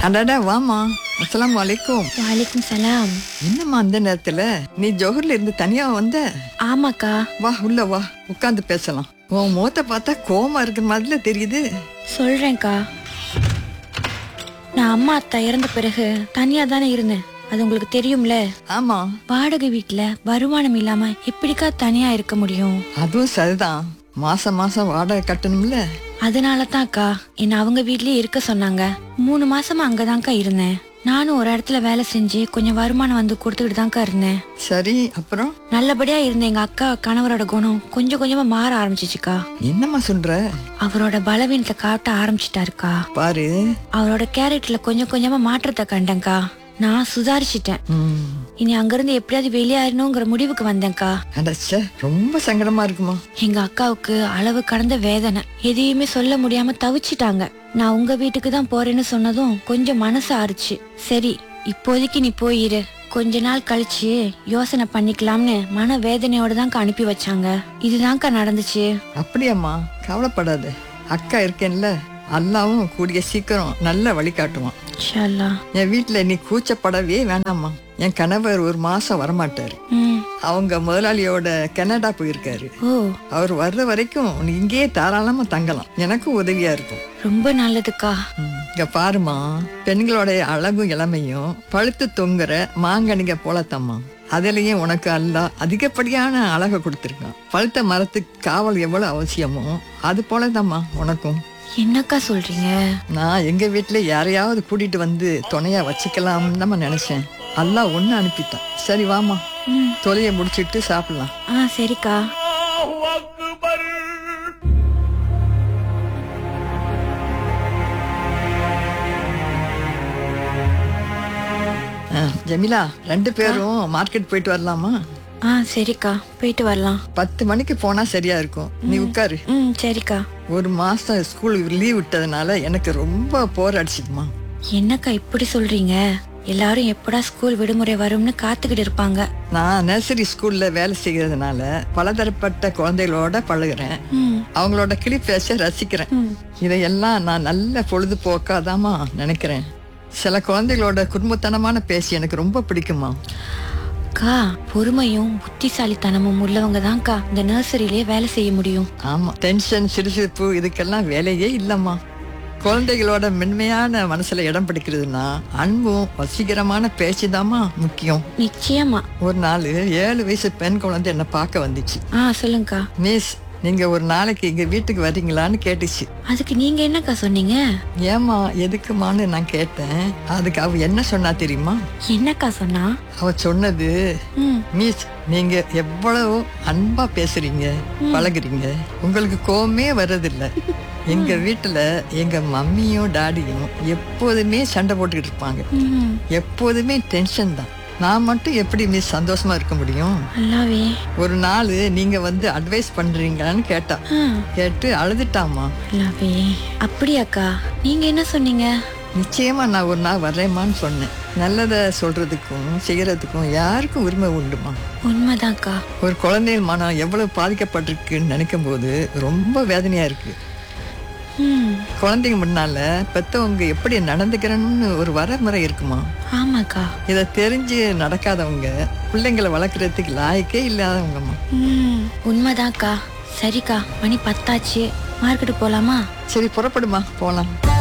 அடடா வாமா அஸ்ஸலாமு அலைக்கும் வலைக்கும் சலாம் என்னம்மா அந்த நேரத்துல நீ ஜோஹர்ல இருந்து தனியா வந்த ஆமாக்கா வா உள்ள வா உட்கார்ந்து பேசலாம் உன் முகத்தை பார்த்தா கோவமா இருக்கிற மாதிரில தெரியுது சொல்றேன்க்கா நான் அம்மா அத்தா இறந்த பிறகு தனியா தானே இருந்தேன் அது உங்களுக்கு தெரியும்ல ஆமா வாடகை வீட்ல வருமானம் இல்லாம எப்படிக்கா தனியா இருக்க முடியும் அதுவும் சரிதான் மாசம் மாசம் வாடகை கட்டணும்ல அதனால தான்க்கா என்ன அவங்க வீட்லயே இருக்க சொன்னாங்க மூணு மாசமா அங்கதான்க்கா இருந்தேன் நானும் ஒரு இடத்துல வேலை செஞ்சு கொஞ்சம் வருமானம் வந்து கொடுத்துக்கிட்டு தான்க்கா இருந்தேன் சரி அப்புறம் நல்லபடியா இருந்த எங்க அக்கா கணவரோட குணம் கொஞ்சம் கொஞ்சமா மாற ஆரம்பிச்சிச்சுக்கா என்னம்மா சொல்ற அவரோட பலவீனத்தை காட்ட ஆரம்பிச்சிட்டாருக்கா பாரு அவரோட கேரக்டர்ல கொஞ்சம் கொஞ்சமா மாற்றத்தை கண்டேன்க்கா நான் சுதாரிச்சிட்டேன் ம், இனி அங்கிருந்து எப்படியாவது வெளியாயிரணுங்கிற முடிவுக்கு வந்தேன்க்கா அடச்சே ரொம்ப சங்கடமா இருக்குமா எங்க அக்காவுக்கு அளவு கடந்த வேதனை எதையுமே சொல்ல முடியாம தவிச்சிட்டாங்க நான் உங்க வீட்டுக்கு தான் போறேன்னு சொன்னதும் கொஞ்சம் மனசு ஆறுச்சு சரி இப்போதைக்கு நீ போயிரு கொஞ்ச நாள் கழிச்சு யோசனை பண்ணிக்கலாம்னு மன வேதனையோட தான்க்கா அனுப்பி வச்சாங்க இதுதான்க்கா நடந்துச்சு அப்படியாம்மா கவலைப்படாத அக்கா இருக்கேன்ல அல்லாவும் கூடிய சீக்கிரம் நல்ல வழி காட்டுவான் இன்ஷா அல்லாஹ். என் வீட்டுல நீ கூச்சப்படவே வேணாம்மா என் கணவர் ஒரு மாசம் வரமாட்டாரு ம் அவங்க முதலாளியோட கனடா போயிருக்காரு ஓ அவர் வர்ற வரைக்கும் நீ இங்கேயே தாராளமா தங்கலாம் எனக்கும் உதவியா இருக்கும் ரொம்ப நல்லதுக்கா ம், இங்க பாருமா பெண்களோட அழகும் இளமையும் பழுத்து தொங்குற மாங்கனிக போலத்தம்மா அதுலயும் உனக்கு அல்ல அதிகப்படியான அழகை கொடுத்துருக்கான் பழுத்த மரத்துக்கு காவல் எவ்வளவு அவசியமோ அது போலதாம்மா உனக்கும் என்னக்கா சொல்றீங்க நான் எங்க வீட்டுல யாரையாவது கூட்டிட்டு வந்து துணையா வச்சுக்கலாம்னு நம்ம நினைச்சேன் அல்லாஹ் ஒண்ணு அனுப்பிட்டான் சரி வாமா ம் தொலைய முடிச்சிட்டு சாப்பிடலாம் ஆ சரிக்கா ஆ, ஜமீலா ரெண்டு பேரும் மார்க்கெட் போயிட்டு வரலாமா ஆ சரிக்கா போயிட்டு வரலாம் பத்து மணிக்கு போனா சரியா இருக்கும் நீ உட்காரு ம் சரிக்கா ஒரு மாசம் ஸ்கூல் லீவ் விட்டதுனால எனக்கு ரொம்ப போர் அடிச்சுக்குமா என்னக்கா இப்படி சொல்றீங்க எல்லாரும் எப்படா ஸ்கூல் விடுமுறை வரும்னு காத்துக்கிட்டு இருப்பாங்க நான் நர்சரி ஸ்கூல்ல வேலை செய்யறதுனால பலதரப்பட்ட குழந்தைகளோட பழகுறேன் ம் அவங்களோட கிளி பேச ரசிக்கிறேன் ம் இதையெல்லாம் நான் நல்ல பொழுதுபோக்காதாமா நினைக்கிறேன் சில குழந்தைகளோட குடும்பத்தனமான பேசி எனக்கு ரொம்ப பிடிக்குமா அக்கா பொறுமையும் புத்திசாலித்தனமும் உள்ளவங்க தான்க்கா இந்த நர்சரியிலே வேலை செய்ய முடியும் ஆமா டென்ஷன் சிறுசிறுப்பு இதுக்கெல்லாம் வேலையே இல்லம்மா குழந்தைகளோட மென்மையான மனசுல இடம் பிடிக்கிறதுனா அன்பும் வசீகரமான பேச்சுதாம்மா முக்கியம் நிச்சயமா ஒரு நாள் ஏழு வயசு பெண் குழந்தை என்ன பார்க்க வந்துச்சு ஆ சொல்லுங்கக்கா மிஸ் நீங்க ஒரு நாளைக்கு எங்க வீட்டுக்கு வர்றீங்களான்னு கேட்டுச்சு அதுக்கு நீங்க என்னக்கா சொன்னீங்க ஏமா எதுக்குமான்னு நான் கேட்டேன் அதுக்கு அவ என்ன சொன்னா தெரியுமா என்னக்கா சொன்னா அவ சொன்னது ம் மிஸ் நீங்க எவ்வளவு அன்பா பேசுறீங்க பழகுறீங்க உங்களுக்கு கோவமே வர்றதில்ல எங்க வீட்டுல எங்க மம்மியும் டாடியும் எப்போதுமே சண்டை போட்டுக்கிட்டு இருப்பாங்க ம் எப்போதுமே டென்ஷன் தான் நான் மட்டும் எப்படி மிஸ் சந்தோஷமா இருக்க முடியும் நல்லாவே ஒரு நாள் நீங்க வந்து அட்வைஸ் பண்றீங்களான்னு கேட்டா ஆ கேட்டு அழுதுட்டாமா நல்லாவே அப்படியாக்கா நீங்க என்ன சொன்னீங்க நிச்சயமா நான் ஒரு நாள் வர்றேம்மான்னு சொன்னேன் நல்லதை சொல்றதுக்கும் செய்யறதுக்கும் யாருக்கும் உரிமை உண்டுமா உண்மைதான்க்கா ஒரு குழந்தைகள் மனம் எவ்வளவு பாதிக்கப்பட்டிருக்குன்னு நினைக்கும் போது ரொம்ப வேதனையா இருக்கு ம் குழந்தைங்க முன்னால பெத்தவங்க எப்படி நடந்துக்கிறணும்னு ஒரு வரமுறை இருக்குமா ஆமாக்கா இதை தெரிஞ்சு நடக்காதவங்க பிள்ளைங்களை வளர்க்குறதுக்கு லாயக்கே இல்லாதவங்கம்மா ம் உண்மைதான்க்கா சரிக்கா மணி பத்தாச்சு மார்க்கெட்டு போலாமா சரி புறப்படுமா போலாம்